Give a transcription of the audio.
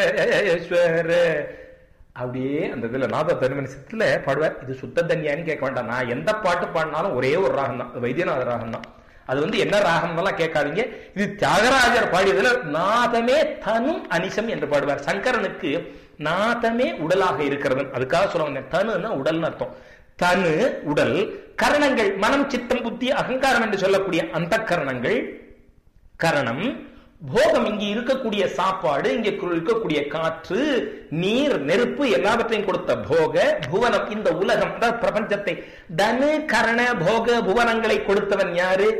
சர்வேஸ்வர அப்படியே அந்த இதுல நாத தருமனிசத்துல பாடுவார் இது சுத்த தன்யான்னு கேட்க வேண்டாம் நான் எந்த பாட்டு பாடினாலும் ஒரே ஒரு ராகம் தான் அது வைத்தியநாத ராகம் தான் அது வந்து என்ன ராகம்லாம் கேட்காதீங்க இது தியாகராஜர் பாடியதுல நாதமே தனும் அனிசம் என்று பாடுவார் சங்கரனுக்கு நாதமே உடலாக இருக்கிறது அதுக்காக சொல்ல வந்தேன் தனுன்னா உடல்னு அர்த்தம் தனு உடல் கரணங்கள் மனம் சித்தம் புத்தி அகங்காரம் என்று சொல்லக்கூடிய அந்த கரணங்கள் கரணம் போகம் இங்க இருக்கக்கூடிய சாப்பாடு இங்க இருக்கக்கூடிய காற்று நீர் நெருப்பு எல்லாவற்றையும் கொடுத்த போக புவனம் இந்த உலகம் அதாவது பிரபஞ்சத்தை தனு கரண போக புவனங்களை கொடுத்தவன் யாரு